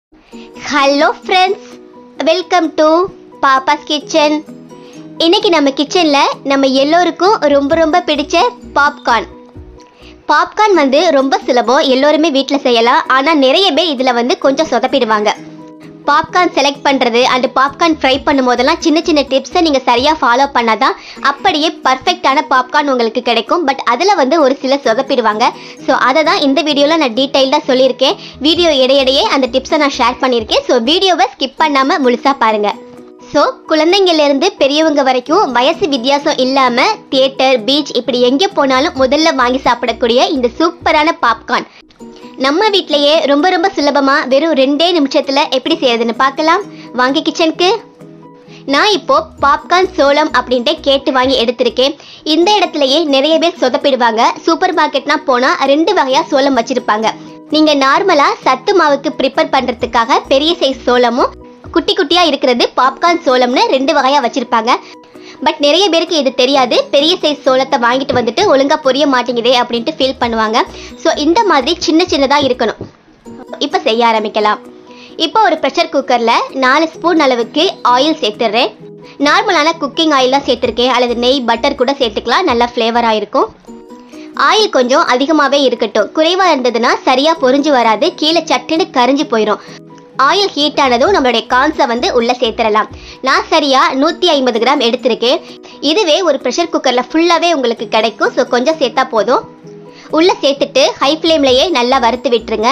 hello friends welcome to Pappa's kitchen இன்னைக்கு நம்ம கிச்சனில் நம்ம எல்லோருக்கும் ரொம்ப ரொம்ப பிடிச்ச பாப்கார்ன் பாப்கார்ன் வந்து ரொம்ப சுலபம் எல்லோருமே வீட்டில் செய்யலாம் ஆனால் நிறைய பேர் இதில் வந்து கொஞ்சம் சொதப்பிடுவாங்க பாப்கார்ன் செலக்ட் பண்ணுறது அண்ட் பாப்கார்ன் ஃப்ரை பண்ணும்போதெல்லாம் சின்ன சின்ன டிப்ஸை நீங்கள் சரியாக ஃபாலோ பண்ணாதான் அப்படியே பர்ஃபெக்டான பாப்கார்ன் உங்களுக்கு கிடைக்கும் பட் அதில் வந்து ஒரு சிலர் சொதப்பிடுவாங்க ஸோ அதை தான் இந்த வீடியோவில் நான் டீட்டெயில்டாக சொல்லியிருக்கேன் வீடியோ இடையிடையே அந்த டிப்ஸை நான் ஷேர் பண்ணியிருக்கேன் ஸோ வீடியோவை ஸ்கிப் பண்ணாமல் முழுசாக பாருங்கள் ஸோ குழந்தைங்கள்லேருந்து பெரியவங்க வரைக்கும் வயசு வித்தியாசம் இல்லாமல் தியேட்டர் பீச் இப்படி எங்கே போனாலும் முதல்ல வாங்கி சாப்பிடக்கூடிய இந்த சூப்பரான பாப்கார்ன் நம்ம வீட்லயே ரொம்ப ரொம்ப சுலபமாக வெறும் ரெண்டே நிமிஷத்தில் எப்படி செய்யறதுன்னு பார்க்கலாம் வாங்க கிச்சனுக்கு நான் இப்போ பாப்கார்ன் சோளம் அப்படின்ட்டு கேட்டு வாங்கி எடுத்திருக்கேன் இந்த இடத்துலயே நிறைய பேர் சொதப்பிடுவாங்க சூப்பர் மார்க்கெட்னா போனா ரெண்டு வகையா சோளம் வச்சிருப்பாங்க நீங்க நார்மலா சத்து மாவுக்கு ப்ரிப்பேர் பண்றதுக்காக பெரிய சைஸ் சோளமும் குட்டி குட்டியா இருக்கிறது பாப்கார்ன் சோளம்னு ரெண்டு வகையா வச்சிருப்பாங்க பட் நிறைய பேருக்கு இது தெரியாது பெரிய சைஸ் சோளத்தை வாங்கிட்டு வந்துட்டு ஒழுங்கா பொரிய மாட்டேங்குதே அப்படின்ட்டு ஃபீல் பண்ணுவாங்க ஸோ இந்த மாதிரி சின்ன சின்னதாக இருக்கணும் இப்போ செய்ய ஆரம்பிக்கலாம் இப்போ ஒரு ப்ரெஷர் குக்கரில் நாலு ஸ்பூன் அளவுக்கு ஆயில் சேர்த்துடுறேன் நார்மலான குக்கிங் ஆயில் தான் சேர்த்துருக்கேன் அல்லது நெய் பட்டர் கூட சேர்த்துக்கலாம் நல்லா ஃப்ளேவராக இருக்கும் ஆயில் கொஞ்சம் அதிகமாகவே இருக்கட்டும் குறைவாக இருந்ததுன்னா சரியாக பொரிஞ்சு வராது கீழே சட்டுன்னு கரிஞ்சு போயிடும் ஆயில் ஹீட் ஆனதும் நம்மளுடைய கான்ஸை வந்து உள்ளே சேர்த்துடலாம் நான் சரியாக நூற்றி ஐம்பது கிராம் எடுத்திருக்கேன் இதுவே ஒரு ப்ரெஷர் குக்கரில் ஃபுல்லாகவே உங்களுக்கு கிடைக்கும் ஸோ கொஞ்சம் சேர்த்தா போதும் உள்ளே சேர்த்துட்டு ஹை ஃப்ளேம்லேயே நல்லா வறுத்து விட்டுருங்க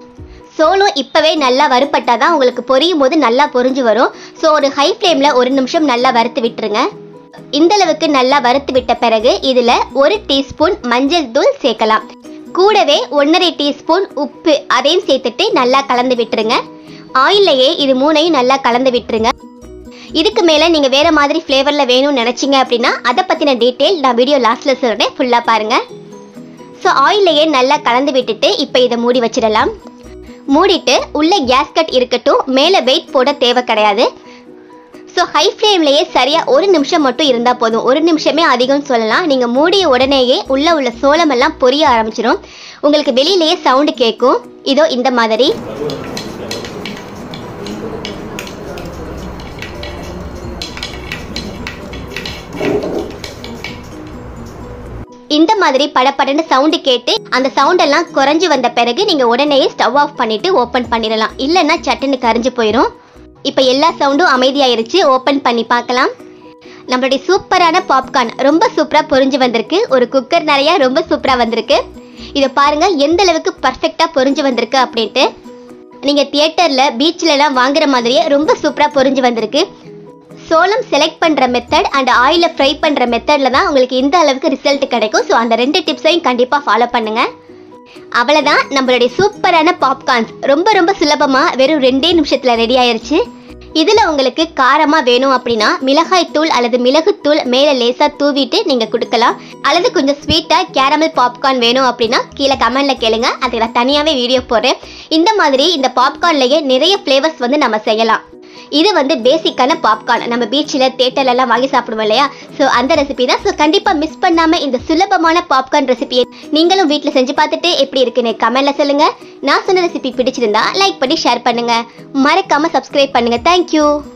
சோளம் இப்போவே நல்லா வறுப்பட்டால் தான் உங்களுக்கு பொரியும் போது நல்லா பொரிஞ்சு வரும் ஸோ ஒரு ஹை ஃப்ளேமில் ஒரு நிமிஷம் நல்லா வறுத்து விட்டுருங்க இந்த அளவுக்கு நல்லா வறுத்து விட்ட பிறகு இதில் ஒரு டீஸ்பூன் மஞ்சள் தூள் சேர்க்கலாம் கூடவே ஒன்றரை டீஸ்பூன் உப்பு அதையும் சேர்த்துட்டு நல்லா கலந்து விட்டுருங்க ஆயிலையே இது மூணையும் நல்லா கலந்து விட்டுருங்க இதுக்கு மேலே நீங்கள் வேறு மாதிரி ஃப்ளேவரில் வேணும்னு நினச்சிங்க அப்படின்னா அதை பற்றின டீட்டெயில் நான் வீடியோ லாஸ்ட்டில் சொல்கிறேன் ஃபுல்லாக பாருங்கள் ஸோ ஆயிலையே நல்லா கலந்து விட்டுட்டு இப்போ இதை மூடி வச்சிடலாம் மூடிட்டு உள்ளே கேஸ் கட் இருக்கட்டும் மேலே வெயிட் போட தேவை கிடையாது ஸோ ஹை ஃப்ளேம்லேயே சரியாக ஒரு நிமிஷம் மட்டும் இருந்தால் போதும் ஒரு நிமிஷமே அதிகம்னு சொல்லலாம் நீங்கள் மூடிய உடனேயே உள்ளே உள்ள சோளமெல்லாம் பொரிய ஆரம்பிச்சிடும் உங்களுக்கு வெளியிலேயே சவுண்டு கேட்கும் இதோ இந்த மாதிரி இந்த மாதிரி படபடன்னு சவுண்டு கேட்டு அந்த சவுண்ட் எல்லாம் குறைஞ்சு வந்த பிறகு நீங்க உடனேயே ஸ்டவ் ஆஃப் பண்ணிட்டு ஓப்பன் பண்ணிடலாம் இல்லைன்னா சட்டுன்னு கரைஞ்சு போயிடும் இப்போ எல்லா சவுண்டும் அமைதியாயிருச்சு ஓப்பன் பண்ணி பார்க்கலாம் நம்மளுடைய சூப்பரான பாப்கார்ன் ரொம்ப சூப்பராக பொரிஞ்சு வந்திருக்கு ஒரு குக்கர் நிறைய ரொம்ப சூப்பராக வந்திருக்கு இதை பாருங்க எந்த அளவுக்கு பர்ஃபெக்டாக பொரிஞ்சு வந்திருக்கு அப்படின்ட்டு நீங்கள் தியேட்டரில் பீச்லலாம் வாங்குற மாதிரியே ரொம்ப சூப்பராக பொரிஞ்சு வந்திருக்கு சோளம் செலக்ட் பண்ணுற மெத்தட் அண்ட் ஆயிலை ஃப்ரை பண்ணுற மெத்தடில் தான் உங்களுக்கு இந்த அளவுக்கு ரிசல்ட் கிடைக்கும் ஸோ அந்த ரெண்டு டிப்ஸையும் கண்டிப்பாக ஃபாலோ பண்ணுங்கள் அவ்வளோதான் நம்மளுடைய சூப்பரான பாப்கார்ன்ஸ் ரொம்ப ரொம்ப சுலபமாக வெறும் ரெண்டே நிமிஷத்தில் ரெடி ஆயிருச்சு இதில் உங்களுக்கு காரமாக வேணும் அப்படின்னா மிளகாய் தூள் அல்லது மிளகுத்தூள் மேலே லேசாக தூவிட்டு நீங்கள் கொடுக்கலாம் அல்லது கொஞ்சம் ஸ்வீட்டாக கேரமல் பாப்கார்ன் வேணும் அப்படின்னா கீழே கமெண்டில் கேளுங்க அதை நான் தனியாகவே வீடியோ போடுறேன் இந்த மாதிரி இந்த பாப்கார்ன்லேயே நிறைய ஃப்ளேவர்ஸ் வந்து நம்ம செய்யலாம் இது வந்து பேசிக்கான பாப்கார்ன் நம்ம பீச்சில் தேட்டர்லலாம் வாங்கி சாப்பிடுவோம் இல்லையா ஸோ அந்த ரெசிபி தான் ஸோ கண்டிப்பாக மிஸ் பண்ணாமல் இந்த சுலபமான பாப்கார்ன் ரெசிபியை நீங்களும் வீட்டில் செஞ்சு பார்த்துட்டு எப்படி இருக்குன்னு கமெண்ட்ல சொல்லுங்கள் நான் சொன்ன ரெசிபி பிடிச்சிருந்தா லைக் பண்ணி ஷேர் பண்ணுங்கள் மறக்காமல் சப்ஸ்கிரைப் பண்ணுங்கள் தேங்க்யூ